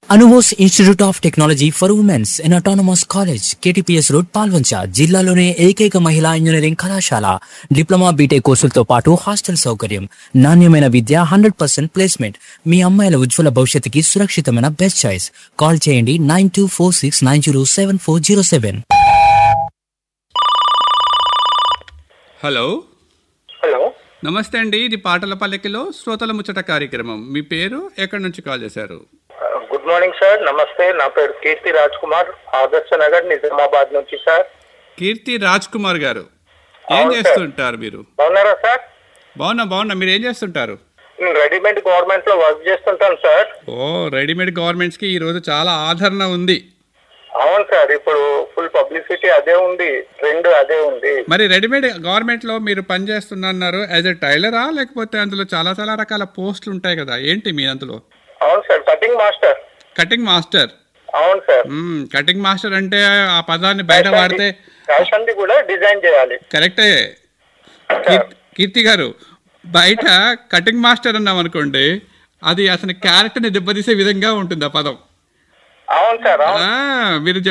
అనువోస్ institute of technology for womens in autonomous college KTPS road Palvancha జిల్లాలోనే ఏకైక మహిళా engineering కళాశాల డిప్లొమా బీటెక్ కోర్సులతో పాటు హాస్టల్ సౌకర్యం నాణ్యమైన విద్య హండ్రెడ్ పర్సెంట్ ప్లేస్మెంట్ మీ అమ్మాయిల ఉజ్వల భవిష్యత్తుకి సురక్షితమైన బెస్ట్ చాయిస్ కాల్ చేయండి nine two four six nine zero seven four zero seven hello hello నమస్తే అండి ఇది పాటల పల్లెకిలో శ్రోతల ముచ్చట కార్యక్రమం మీ పేరు ఎక్కడి నుంచి కాల్ చేశారు గుడ్ మార్నింగ్ సార్ నమస్తే నా పేరు కీర్తి రాజ్ కుమార్ ఆదర్శ నగర్ నిజామాబాద్ నుంచి సార్ కీర్తి రాజ్ కుమార్ గారు ఏం అవును, సార్. చేస్తుంటారు మీరు బాగున్నారా సార్ బాగున్నా బాగున్నా మీరు ఏం చేస్తుంటారు నేను రెడీమేడ్ గవర్నమెంట్ లో వర్క్ చేస్తుంటాను సార్ ఓ రెడీమేడ్ గవర్నమెంట్స్ కి ఈ రోజు చాలా ఆదరణ ఉంది అవును సార్ ఇప్పుడు ఫుల్ పబ్లిసిటీ అదే ఉంది ట్రెండ్ అదే ఉంది మరి రెడీమేడ్ గవర్నమెంట్ లో మీరు పనిచేస్తున్నారు యాజ్ ఎ టైలరా లేకపోతే అందులో చాలా చాలా రకాల పోస్టులు ఉంటాయి కదా ఏంటి మీ అందులో అవును sir cutting master cutting master అవును సార్ కటింగ్ మాస్టర్ అంటే ఆ పదాన్ని బయట వాడితే ఫ్యాషన్ ది కూడా డిజైన్ చేయాలి కరెక్టే కీర్తి- కీర్తి గారు బయట కటింగ్ మాస్టర్ అన్నాం అనుకోండి అది అతని క్యారెక్టర్ని దెబ్బతీసే విధంగా ఉంటుంది ఆ పదం అవును సార్ అవును ఆ, మీరు